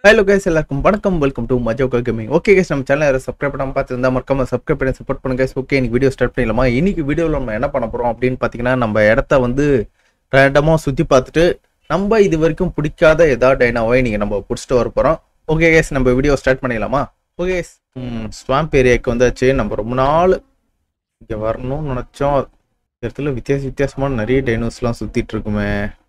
Hello guys எல்லாருக்கும் வணக்கம் welcome to மஜோகா கேமிங் ஓகே கைஸ் நம்ம சேனல் யாரும் சப்ஸ்கிரைப் பண்ணாம பார்த்துருந்தா மறக்காம சப்ஸ்கிரைப் பண்ணி சப்போர்ட் பண்ணுங்க கைஸ் ஓகே இன்னைக்கு வீடியோ ஸ்டார்ட் பண்ணிடலாமா இன்னைக்கு வீடியோவில் நம்ம என்ன பண்ண போறோம் அப்படின்னு பார்த்தீங்கன்னா நம்ம இடத்த வந்து ரேண்டமாக சுற்றி பார்த்துட்டு நம்ம இது வரைக்கும் பிடிக்காத ஏதாவது டைனாவை இன்னைக்கு நம்ம பிடிச்சிட்டு வர போகிறோம் ஓகே கைஸ் நம்ம வீடியோ ஸ்டார்ட் பண்ணிடலாமா ஓகே கைஸ் ஸ்வாம்ப் ஏரியாவுக்கு வந்தாச்சு நம்ம ரொம்ப நாள் இங்கே வரணும்னு நினச்சோம் இந்த இடத்துல வித்தியாச வித்தியாசமான நிறைய டைனோஸ்லாம் சுற்றிட்டு இருக்குமே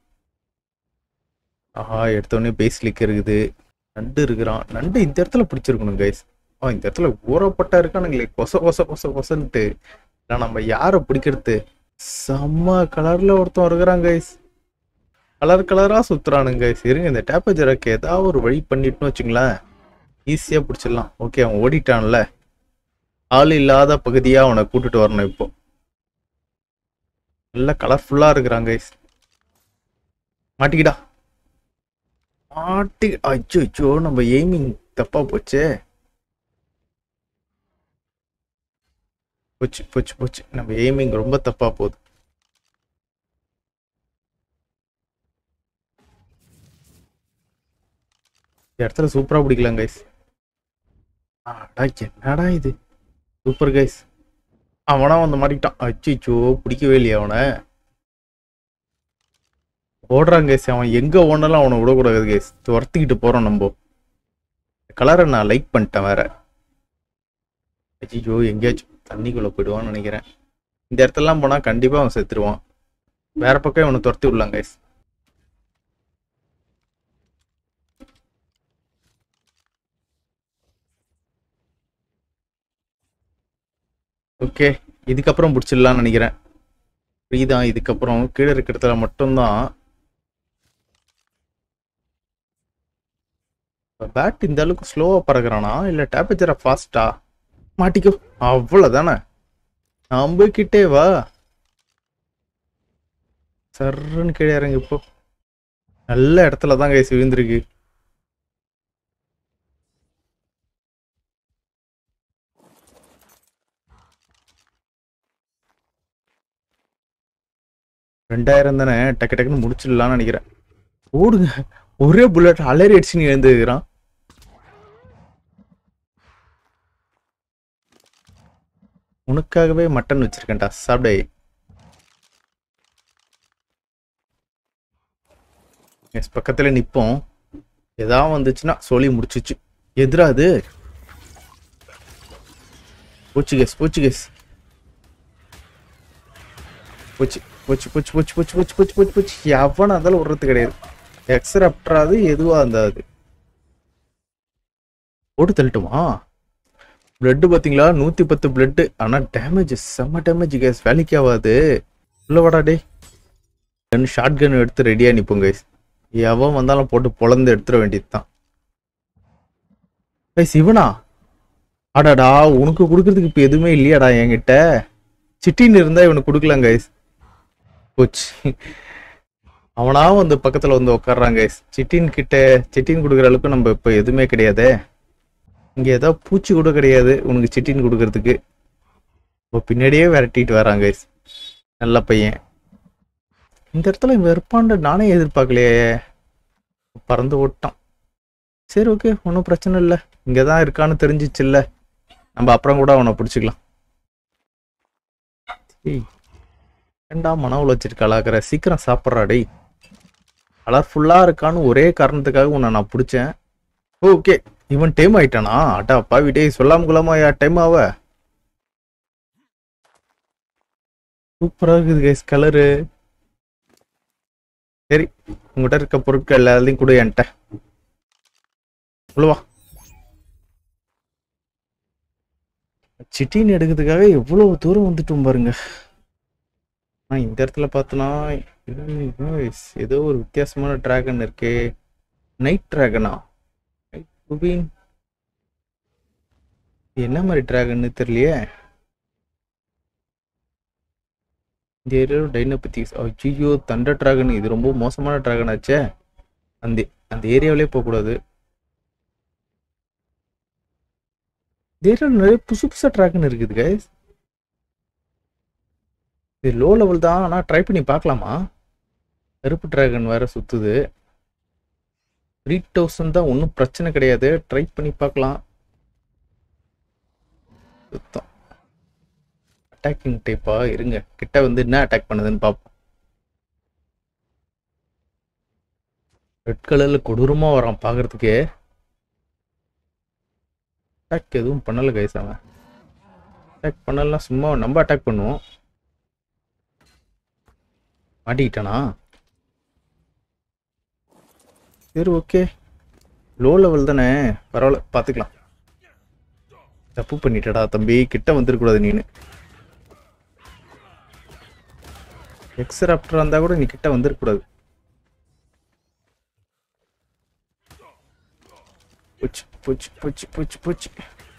ஆஹா எடுத்தோடனே பேஸ்லிக் இருக்குது நண்டு இருக்கிறான் நண்டு இந்த இடத்துல பிடிச்சிருக்கணும் கைஸ் ஆ இந்த இடத்துல ஊறப்பட்டா இருக்கானுங்களே கொச கொச கொச கொசன்ட்டு இல்லை நம்ம யாரை பிடிக்கிறது செம்ம கலர்ல ஒருத்தன் இருக்கிறான் கைஸ் கலர் கலரா சுத்துறானுங்க கைஸ் இருங்க இந்த டேப்பேஜருக்கு ஏதாவது ஒரு வழி பண்ணிட்டுன்னு வச்சுங்களேன் ஈஸியா பிடிச்சிடலாம் ஓகே அவன் ஓடிட்டான்ல ஆள் இல்லாத பகுதியா அவனை கூட்டிட்டு வரணும் இப்போ நல்லா கலர்ஃபுல்லா இருக்கிறான் கைஸ் மாட்டிக்கிடா மாட்டி அச்சோ அச்சோ நம்ம எய்மிங் தப்பா போச்சே போச்சு போச்சு போச்சு நம்ம எய்மிங் ரொம்ப தப்பா போகுது இந்த இடத்துல சூப்பரா பிடிக்கலாம் கைஸ் ஆடா என்னடா இது சூப்பர் கைஸ் அவனா வந்து மாட்டிக்கிட்டான் அச்சோ பிடிக்கவே இல்லையா அவனை ஓடுறான் கேஸ் அவன் எங்க ஓடனாலும் அவனை விடக்கூடாது கேஸ் துரத்திக்கிட்டு போறோம் நம்ம கலரை நான் லைக் பண்ணிட்டேன் வேற ஐயோ எங்கேயாச்சும் தண்ணிக்குள்ள போயிடுவான்னு நினைக்கிறேன் இந்த இடத்துலலாம் போனா கண்டிப்பா அவன் செத்துருவான் வேற பக்கம் இவனை துரத்தி விடலாம் கைஸ் ஓகே இதுக்கப்புறம் பிடிச்சிடலாம்னு நினைக்கிறேன் ஃப்ரீ தான் இதுக்கப்புறம் கீழே இருக்கிறதுல மட்டும்தான் பேட் இந்த அளவுக்கு ஸ்லோவா பறக்குறானா இல்ல டேப்பேச்சரா ஃபாஸ்டா மாட்டிக்கோ அவ்வளவுதானே நம்ம கிட்டே வா சர்ன்னு கீழே இறங்கு இப்போ நல்ல இடத்துல தான் கைஸ் விழுந்திருக்கு ரெண்டாயிரம் தானே டக்கு டக்குன்னு முடிச்சிடலாம்னு நினைக்கிறேன் ஓடுங்க ஒரே புல்லட் அலறி அடிச்சு நீ எழுந்துக்கிறான் உனக்காகவே மட்டன் வச்சிருக்கேன்டா சாப்பிடே எஸ் பக்கத்துல நிப்போம் ஏதாவது வந்துச்சுன்னா சொல்லி முடிச்சிச்சு எதிரா அது போச்சுகேஸ் போச்சுகேஸ் போச்சு போச்சு போச்சு போச்சு போச்சு போச்சு போச்சு போச்சு போச்சு எவனா இருந்தாலும் விடுறது கிடையாது எக்ஸரப்டராது எதுவா இருந்தாது போட்டு தள்ளட்டுமா பிளட்டு பார்த்தீங்களா நூற்றி பத்து பிளட்டு ஆனால் டேமேஜ் செம்ம டேமேஜ் கேஸ் வேலைக்கு ஆகாது உள்ள வாடா டே கன் ஷார்ட் கன் எடுத்து ரெடியாக நிற்போம் கைஸ் எவன் வந்தாலும் போட்டு பொழந்து எடுத்துட வேண்டியது தான் கைஸ் இவனா அடாடா உனக்கு கொடுக்கறதுக்கு இப்போ எதுவுமே இல்லையாடா என்கிட்ட சிட்டின்னு இருந்தால் இவனுக்கு கொடுக்கலாம் கைஸ் போச்சு அவனா வந்து பக்கத்துல வந்து உட்காடுறாங்க சிட்டின் கிட்ட சிட்டின் கொடுக்குற அளவுக்கு நம்ம இப்ப எதுவுமே கிடையாதே இங்க ஏதோ பூச்சி கூட கிடையாது உனக்கு சிட்டின் கொடுக்கறதுக்கு இப்போ பின்னாடியே விரட்டிட்டு வராங்க நல்ல பையன் இந்த இடத்துல இவன் இருப்பான்னு நானே எதிர்பார்க்கலையே பறந்து ஓட்டான் சரி ஓகே ஒன்றும் பிரச்சனை இல்லை இங்கே தான் இருக்கான்னு தெரிஞ்சிச்சுல்ல நம்ம அப்புறம் கூட அவனை பிடிச்சிக்கலாம் ஏய் ஏண்டா மன உழைச்சிருக்காளாக்கிற சீக்கிரம் சாப்பிட்றா டேய் கலர்ஃபுல்லாக இருக்கான்னு ஒரே காரணத்துக்காக உன்னை நான் பிடிச்சேன் ஓகே இவன் டைம் ஆயிட்டானா அட்டா பாவி டேய் சொல்லாம கொள்ளாம டைம் ஆவ சூப்பராக இருக்குது கைஸ் கலரு சரி உங்ககிட்ட இருக்க பொருட்கள் எல்லாத்தையும் கொடு என்கிட்ட சொல்லுவா சிட்டின்னு எடுக்கிறதுக்காக எவ்வளவு தூரம் வந்துட்டோம் பாருங்க ஆனா இந்த இடத்துல பார்த்தோன்னா ஏதோ ஒரு வித்தியாசமான டிராகன் இருக்கு நைட் டிராகனா குபீன் என்ன மாதிரி டிராகன்னு தெரியலையே இந்த ஏரியாவில் டைனபத்திக்ஸ் ஐயோ தண்டர் டிராகன் இது ரொம்ப மோசமான டிராகன் ஆச்சே அந்த அந்த ஏரியாவிலே போகக்கூடாது இந்த ஏரியாவில் நிறைய புதுசு புதுசாக டிராகன் இருக்குது கைஸ் இது லோ லெவல் தான் ஆனால் ட்ரை பண்ணி பார்க்கலாமா கருப்பு டிராகன் வேற சுத்துது த்ரீ தௌசண்ட் தான் ஒன்றும் பிரச்சனை கிடையாது ட்ரை பண்ணி பார்க்கலாம் சுத்தம் அட்டாக்கிங் டைப்பா இருங்க கிட்ட வந்து என்ன அட்டாக் பண்ணுதுன்னு பார்ப்போம் ரெட் கலர்ல கொடூரமா வரான் பார்க்கறதுக்கு அட்டாக் எதுவும் பண்ணல கைஸ் அவன் அட்டாக் பண்ணலாம் சும்மா நம்ம அட்டாக் பண்ணுவோம் மாட்டிக்கிட்டானா சரி ஓகே லோ லெவல் தானே பரவாயில்ல பார்த்துக்கலாம் தப்பு பண்ணிட்டடா தம்பி கிட்ட வந்துடக்கூடாது நீனு எக்ஸராப்டர் இருந்தா கூட நீ கிட்ட வந்துடக்கூடாது புச்சு புச்சு புச்சு புச்சு புச்சு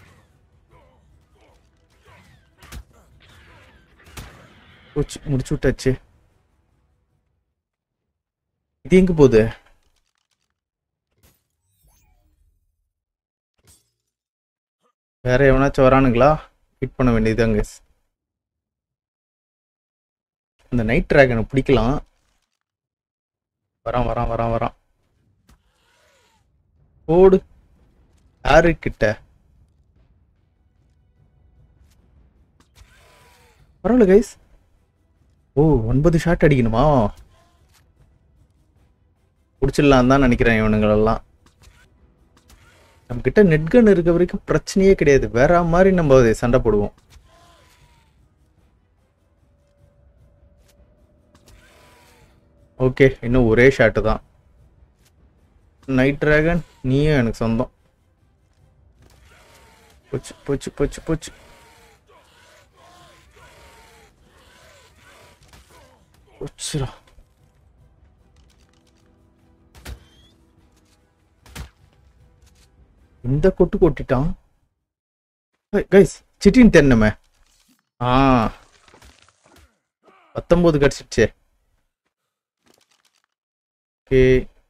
புச்சு முடிச்சு விட்டாச்சு இது எங்க போகுது வேற எவனாச்சும் வரானுங்களா ஹிட் பண்ண வேண்டியதுதாங்க இந்த நைட் டிராகனை பிடிக்கலாம் வரான் வரான் வரான் வரான் ஓடு யாரு கிட்ட பரவாயில்ல கைஸ் ஓ ஒன்பது ஷாட் அடிக்கணுமா பிடிச்சிடலாம் தான் நினைக்கிறேன் இவனுங்களெல்லாம் நம்ம கிட்ட நெட் கன் இருக்க வரைக்கும் பிரச்சனையே கிடையாது வேற மாதிரி நம்ம அதை சண்டை போடுவோம் ஓகே இன்னும் ஒரே ஷாட்டு தான் நைட் டிராகன் நீயும் எனக்கு சொந்தம் போச்சு போச்சு போச்சு போச்சு போச்சுடா இந்த கொட்டு கொட்டிட்டான் கைஸ் சிட்டின் தென்னமே ஆ பத்தொன்பது கடிச்சிடுச்சே ஓகே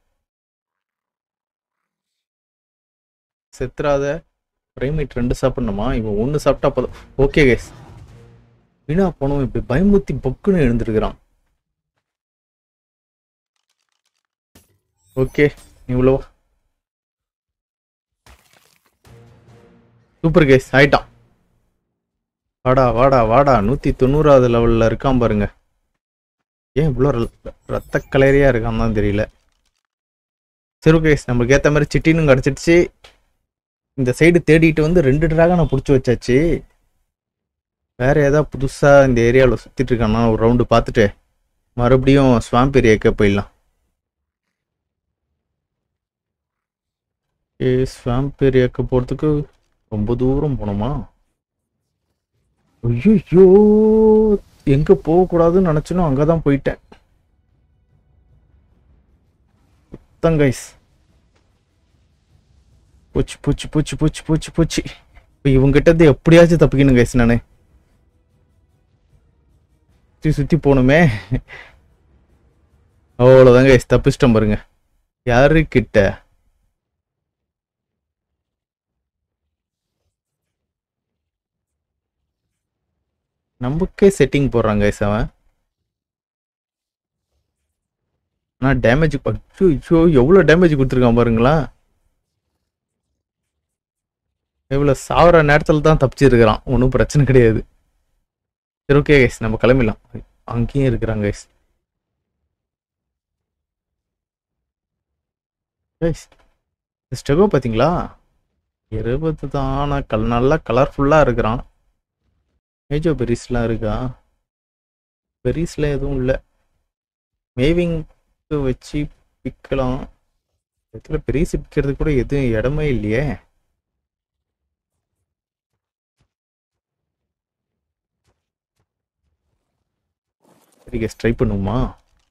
செத்துறாத பிரைமேட் ரெண்டு சாப்பிடணுமா இவன் ஒன்று சாப்பிட்டா போதும் ஓகே கைஸ் வீணா போனவன் இப்படி பயமுத்தி பொக்குன்னு எழுந்திருக்கிறான் ஓகே நீ உள்ள வா சூப்பர் கேஸ் ஆயிட்டான் வாடா வாடா வாடா நூத்தி தொண்ணூறாவது லெவல்ல இருக்கான் பாருங்க ஏன் இவ்வளோ ர- ரத்த கலரியா இருக்கான் தான் தெரியல சரி கேஸ் நம்மளுக்கு ஏத்த மாதிரி சிட்டினும் கிடச்சிடுச்சு இந்த சைடு தேடிட்டு வந்து ரெண்டு டிராகனை பிடிச்சி வச்சாச்சு வேற ஏதாவது புதுசா இந்த ஏரியாவில் சுத்திட்டு இருக்கானா ஒரு ரவுண்டு பார்த்துட்டு மறுபடியும் ஸ்வாம்ப் ஏரியாக்கே போயிடலாம் ஏ ஸ்வாம்ப் ஏரியாவுக்கு போகிறதுக்கு ரொம்ப தூரம் போகணுமா ஐயோ எங்க போகக்கூடாதுன்னு நினைச்சனோ அங்கதான் போயிட்டேன் கைஸ் போச்சு போச்சு போச்சு போச்சு போச்சு போச்சு இப்போ இவங்கிட்ட இருந்து எப்படியாச்சும் தப்பிக்கணும் கைஸ் நானு சுத்தி சுத்தி போகணுமே அவ்வளோதான் கைஸ் தப்பிச்சிட்டேன் பாருங்க யாரு கிட்ட நமக்கே செட்டிங் போடுறாங்க guys அவன் ஆனால் டேமேஜ் ஐயோ எவ்வளோ டேமேஜ் கொடுத்துருக்கான் பாருங்களா எவ்வளோ சாவர நேரத்தில் தான் தப்பிச்சிருக்கிறான் ஒன்றும் பிரச்சனை கிடையாது சரி ஓகே கைஸ் நம்ம கிளம்பிடலாம் அங்கேயும் இருக்கிறாங்க கைஸ் கைஸ் ஸ்டெகோ பார்த்தீங்களா இருபது தான் ஆனால் கல் நல்லா கலர்ஃபுல்லாக இருக்கிறான் மேஜோ பெரிஸ்லாம் இருக்கா பெரிஸ்ல எதுவும் இல்லை மேவிங்க்கு வச்சு பிக்கலாம் இடத்துல பெரிஸ் பிக்கிறது கூட எதுவும் இடமே இல்லையே சரி கெஸ் ட்ரை பண்ணுவோமா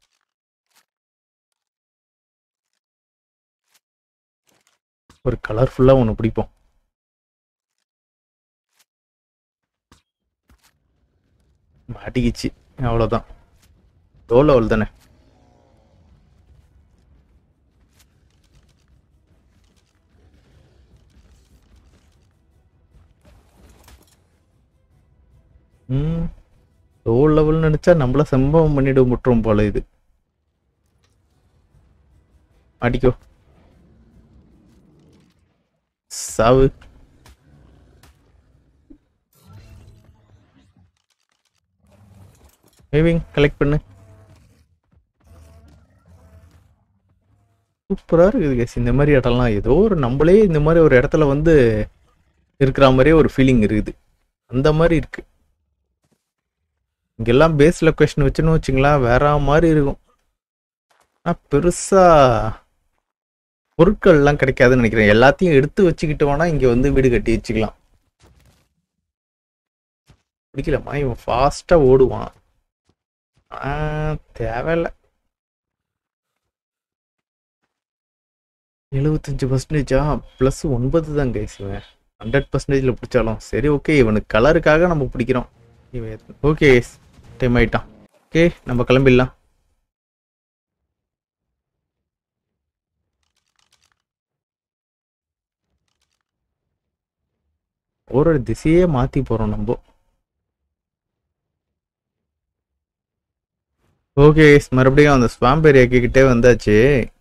ஒரு கலர்ஃபுல்லாக ஒன்று பிடிப்போம் மாட்டிக்கிச்சு அவ்வளோதான் லோ லெவல் தானே ம் லோ லெவல் நினைச்சா நம்மள சம்பவம் பண்ணிட முட்டுறோம் போல இது அடிக்கோ சாவு மேவிங் கலெக்ட் பண்ணு சூப்பராக இருக்குது கேஸ் இந்த மாதிரி இடம்லாம் ஏதோ ஒரு நம்மளே இந்த மாதிரி ஒரு இடத்துல வந்து இருக்கிற மாதிரியே ஒரு ஃபீலிங் இருக்குது அந்த மாதிரி இருக்கு இங்கெல்லாம் பேஸ் லொக்கேஷன் வச்சுன்னு வச்சுங்களேன் வேற மாதிரி இருக்கும் ஆனால் பெருசாக பொருட்கள்லாம் கிடைக்காதுன்னு நினைக்கிறேன் எல்லாத்தையும் எடுத்து வச்சுக்கிட்டு வேணா இங்கே வந்து வீடு கட்டி வச்சுக்கலாம் பிடிக்கலம்மா இவன் ஃபாஸ்ட்டாக ஓடுவான் ஆ தேவையில்ல எழுபத்தஞ்சு பர்சன்டேஜா ப்ளஸ் ஒன்பது தான் கைஸ் இவன் ஹண்ட்ரட் பர்சன்டேஜில் பிடிச்சாலும் சரி ஓகே இவனுக்கு கலருக்காக நம்ம பிடிக்கிறோம் இவன் ஓகே டைம் ஆயிட்டான் ஓகே நம்ம கிளம்பிடலாம் ஒரு திசையே மாற்றி போகிறோம் நம்ம ஓகே மறுபடியும் அந்த ஸ்வாம்ப் ஏரியாக்கு கிட்டே வந்தாச்சு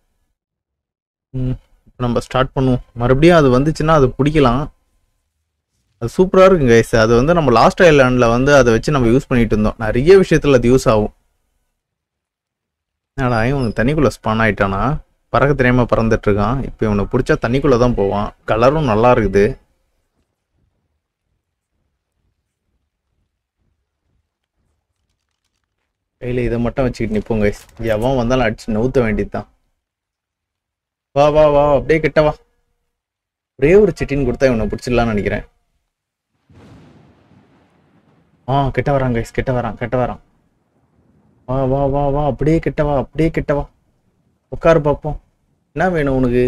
ம் இப்போ நம்ம ஸ்டார்ட் பண்ணுவோம் மறுபடியும் அது வந்துச்சுன்னா அது பிடிக்கலாம் அது சூப்பராக இருக்குங்க கைஸ் அது வந்து நம்ம லாஸ்ட் ஐலாண்டில் வந்து அதை வச்சு நம்ம யூஸ் பண்ணிட்டு இருந்தோம் நிறைய விஷயத்தில் அது யூஸ் ஆகும் என்னடா இவனுக்கு தண்ணிக்குள்ளே ஸ்பான் ஆயிட்டானா பறக்க தெரியாமல் பறந்துட்டு இருக்கான் இப்போ இவனுக்கு பிடிச்சா தண்ணிக்குள்ளே தான் போவான் கலரும் நல்லா இருக்குது கையில் இதை மட்டும் வச்சுக்கிட்டு நிற்போம் கைஸ் எவன் வந்தாலும் அடிச்சு நவுத்த வேண்டியது தான் வா வா வா அப்படியே கிட்ட வா ஒரே ஒரு சிட்டின்னு கொடுத்தா இவனை பிடிச்சிடலாம்னு நினைக்கிறேன் ஆ கிட்ட வரான் கைஸ் கிட்ட வரான் கிட்ட வரான் வா வா வா வா அப்படியே கிட்ட வா அப்படியே கிட்ட வா உட்காரு பார்ப்போம் என்ன வேணும் உனக்கு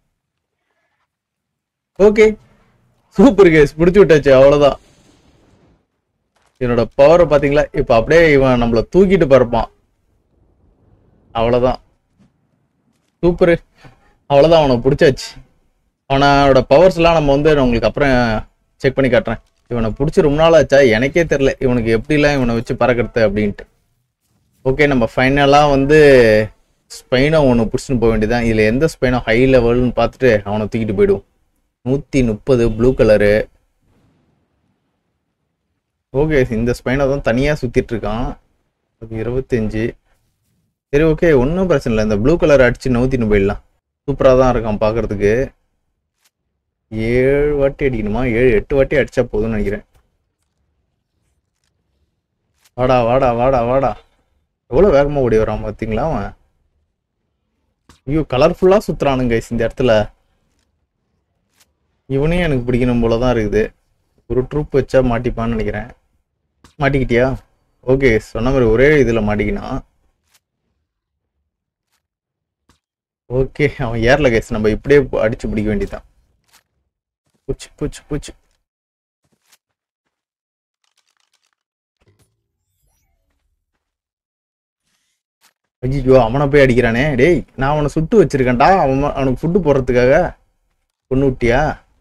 ஓகே சூப்பர் கேஸ் பிடிச்சி விட்டாச்சு அவ்வளோதான் என்னோட பவரை பார்த்தீங்களா இப்போ அப்படியே இவன் நம்மளை தூக்கிட்டு பறப்பான் அவ்வளோதான் சூப்பரு அவ்வளோதான் அவனை பிடிச்சாச்சு அவனோட பவர்ஸ்லாம் நம்ம வந்து நான் உங்களுக்கு அப்புறம் செக் பண்ணி காட்டுறேன் இவனை பிடிச்சி ரொம்ப நாள் ஆச்சா எனக்கே தெரில இவனுக்கு எப்படிலாம் இவனை வச்சு பறக்கிறது அப்படின்ட்டு ஓகே நம்ம ஃபைனலாக வந்து ஸ்பைனோ ஒன்று பிடிச்சின்னு போக வேண்டியதான் இதில் எந்த ஸ்பைனோ ஹை லெவல்னு பார்த்துட்டு அவனை தூக்கிட்டு போயிடுவோம் நூற்றி முப்பது ப்ளூ கலரு ஓகே இந்த ஸ்பைனை தான் தனியாக சுற்றிட்டு இருக்கான் அது இருபத்தஞ்சு சரி ஓகே ஒன்றும் பிரச்சனை இல்லை இந்த ப்ளூ கலர் அடிச்சு நவுத்தின்னு போயிடலாம் சூப்பராக தான் இருக்கான் பார்க்கறதுக்கு ஏழு வாட்டி அடிக்கணுமா ஏழு எட்டு வாட்டி அடிச்சா போதும்னு நினைக்கிறேன் வாடா வாடா வாடா வாடா எவ்வளோ வேகமாக ஓடி வரான் பார்த்தீங்களா அவன் ஐயோ கலர்ஃபுல்லாக சுற்றுறானுங்க guys இந்த இடத்துல இவனையும் எனக்கு பிடிக்கணும் போல தான் இருக்குது ஒரு ட்ரூப் வச்சா மாட்டிப்பான்னு நினைக்கிறேன் மாட்டிக்கிட்டியா ஓகே சொன்ன மாதிரி ஒரே இதில் மாட்டிக்கினான் ஓகே அவன் ஏறல கேஸ் நம்ம இப்படியே போ- அடிச்சு பிடிக்க வேண்டியதான் பூச்சி பூச்சி பூச்சி ஐயோ அவனை போய் அடிக்கிறானே டேய் நான் அவனை சுட்டு வச்சிருக்கேன்டா அவன் அவனுக்கு ஃபுட்டு போடுறதுக்காக கொண்டு விட்டியா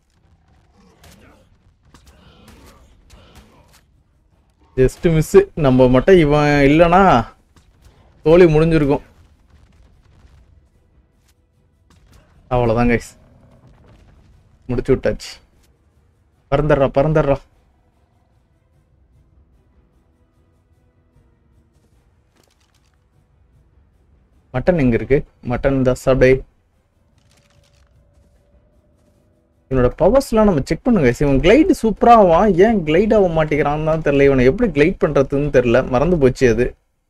ஜஸ்ட் மிஸ்ஸு நம்ம மட்டும் இவன் இல்லைனா தோழி முடிஞ்சிருக்கும் அவ்வளோதான் கைஸ் முடிச்சு விட்டாச்சு பறந்துடுறா பறந்துடுறா மட்டன் எங்க இருக்கு மட்டன் தான் சாப்பிடே இவனோட பவர்ஸ்லாம் நம்ம செக் பண்ணுங்க guys. இவன் கிளைடு சூப்பரா ஆவான் ஏன் கிளைட் ஆக மாட்டேங்கிறான்னு தான் தெரியல இவனை எப்படி கிளைட் பண்றதுன்னு தெரியல மறந்து போச்சு அது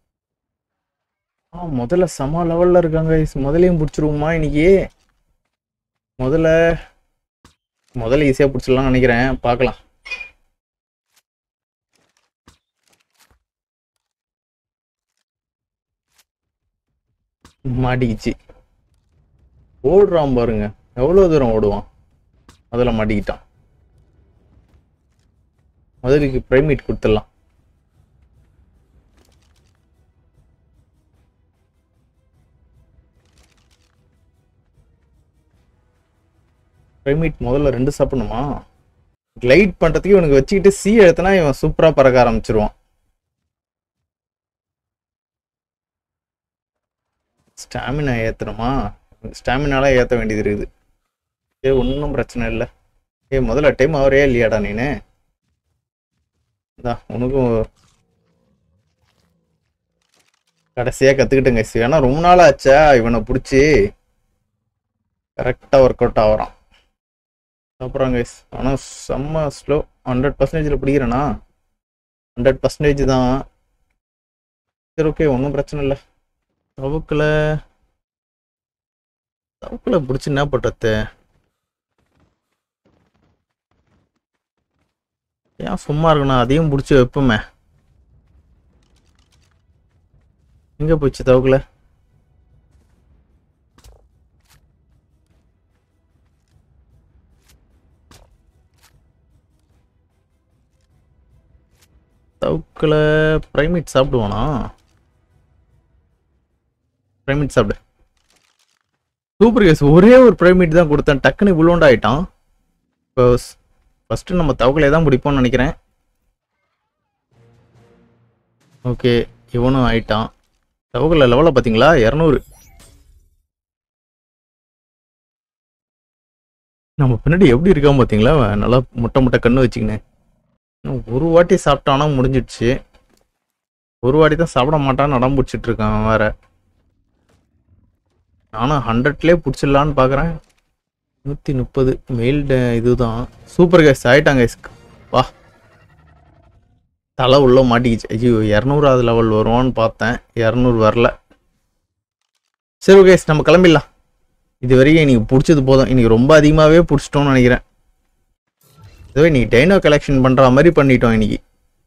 ஆ முதல்ல சம லெவல்ல இருக்காங்க guys. முதலையும் பிடிச்சிருவோமா இன்னைக்கு முதல்ல முதல்ல ஈஸியா பிடிச்சிடலாம்னு நினைக்கிறேன் பார்க்கலாம் மாட்டிக்கிச்சு ஓடுறான் பாருங்க எவ்வளவு தூரம் ஓடுவான் முதல்ல மாட்டிக்கிட்டான் முதலுக்கு பிரைமேட் கொடுத்துடலாம் பிரைமேட் முதல்ல ரெண்டு சாப்பிடணுமா கிளைட் பண்றதுக்கு இவனுக்கு வச்சுக்கிட்டு சி எடுத்தனா இவன் சூப்பரா பறக்க ஆரம்பிச்சிருவான் ஸ்டாமினா ஏத்தணுமா ஸ்டாமினாலாம் ஏத்த வேண்டியது இருக்குது சரி ஒன்றும் பிரச்சனை இல்லை ஏய் முதல்ல டைம் அவரே இல்லையாடா நீனு இந்தா உனக்கும் கடைசியா கத்துக்கிட்டேங்க ஏன்னா ரொம்ப நாள் ஆச்சா இவனை பிடிச்சி கரெக்டா ஒர்க் அவுட் ஆகிறான் அப்புறம் கைஸ் ஆனால் செம்ம ஸ்லோ ஹண்ட்ரட் பர்சன்டேஜில் பிடிக்கிறேனா ஹண்ட்ரட் பர்சன்டேஜ் தான் சரி ஓகே ஒன்றும் பிரச்சனை இல்லை தவுக்கில் தவுக்கில் பிடிச்சி என்ன பண்ணுறது ஏன் சும்மா இருக்கணும் அதையும் பிடிச்சி வைப்போமே எங்கே போச்சு தவுக்கில் தவுக்கில் ப்ரைமேட் சாப்பிடுவானா ப்ரைமேட் சாப்பிடு சூப்பர் கேஸ் ஒரே ஒரு ப்ரைமேட் தான் கொடுத்தேன் டக்குன்னு இவ்வளோண்டு ஆயிட்டான் இப்போ ஃபஸ்ட்டு நம்ம தவக்கலையே தான் பிடிப்போம்னு நினைக்கிறேன் ஓகே இவனும் ஆயிட்டான் தவக்கலை லெவலில் பார்த்தீங்களா இரநூறு நம்ம பின்னாடி எப்படி இருக்கான் பார்த்தீங்களா அவன் நல்லா முட்டை முட்டை கண்ணு வச்சுக்கினேன் இன்னும் ஒரு வாட்டி சாப்பிட்டானா முடிஞ்சிடுச்சு ஒரு வாட்டி தான் சாப்பிட மாட்டான்னு நடம் பிடிச்சிட்டு இருக்கான் அவன் வேற நானும் ஹண்ட்ரட்லேயே பிடிச்சிடலான்னு பார்க்குறேன் நூற்றி முப்பது மெயில் இதுதான் சூப்பர் கேஸ் ஆயிட்டாங்க guys. வா தலை உள்ள மாட்டிக்கிச்சு ஐயோ இரநூறாவது லெவல் வருவான்னு பார்த்தேன் இரநூறு வரல சரி ஓகே நம்ம கிளம்பிடலாம் இது வரைக்கும் இன்னைக்கு பிடிச்சது போதும் இன்னைக்கு ரொம்ப அதிகமாகவே பிடிச்சிட்டோம்னு நினைக்கிறேன் ஏதோ இன்னைக்கு டைனோ கலெக்ஷன் பண்ணுற மாதிரி பண்ணிட்டோம் இன்னைக்கு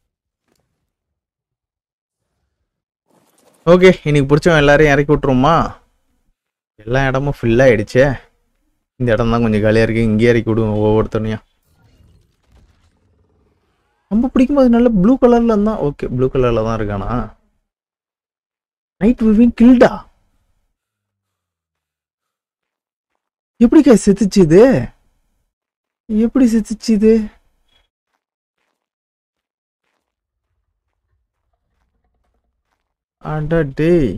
ஓகே இன்னைக்கு பிடிச்சவன் எல்லாரையும் இறக்கி விட்டுருமா எல்லா இடமும் ஃபுல்லாக ஆயிடுச்சே இந்த இடம் தான் கொஞ்சம் காலியாக இருக்கு இங்கே இறக்கி விடுவோம் ஒவ்வொருத்தனையும் ரொம்ப பிடிக்கும்போது நல்ல ப்ளூ கலர்ல இருந்தான் ஓகே ப்ளூ கலர்ல தான் இருக்கானா நைட் விவிங் கில்டா எப்படிக்கா செத்துச்சு இது எப்படி செத்துச்சு இது அட டேய்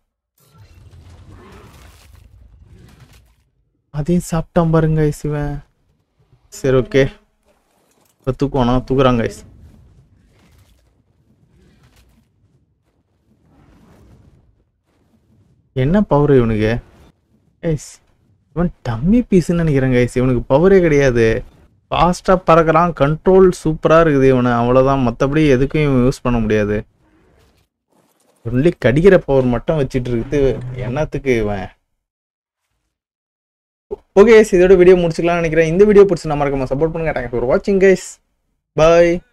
அதையும் சாப்பிட்டான் பாருங்க guys இவன் சரி ஓகே இப்போ தூக்குவானா தூக்குறாங்க guys என்ன பவர் இவனுக்கு கைஸ் இவன் டம்மி பீஸ்ன்னு நினைக்கிறேன் கைஸ் இவனுக்கு பவரே கிடையாது ஃபாஸ்ட்டாக பறக்கிறான் கண்ட்ரோல் சூப்பராக இருக்குது இவனை அவ்வளோதான் மற்றபடி எதுக்கும் இவன் யூஸ் பண்ண முடியாது ஒன்லி கடிக்கிற பவர் மட்டும் வச்சுட்டு இருக்குது என்னத்துக்கு இவன் ஓகே இதோட வீடியோ முடிச்சுக்கலாம்னு நினைக்கிறேன் இந்த வீடியோ பிடிச்சி நம்ம மறக்காம சப்போர்ட் பண்ணுங்க தேங்க்ஸ் ஃபார் வாட்சிங் கைஸ் பாய்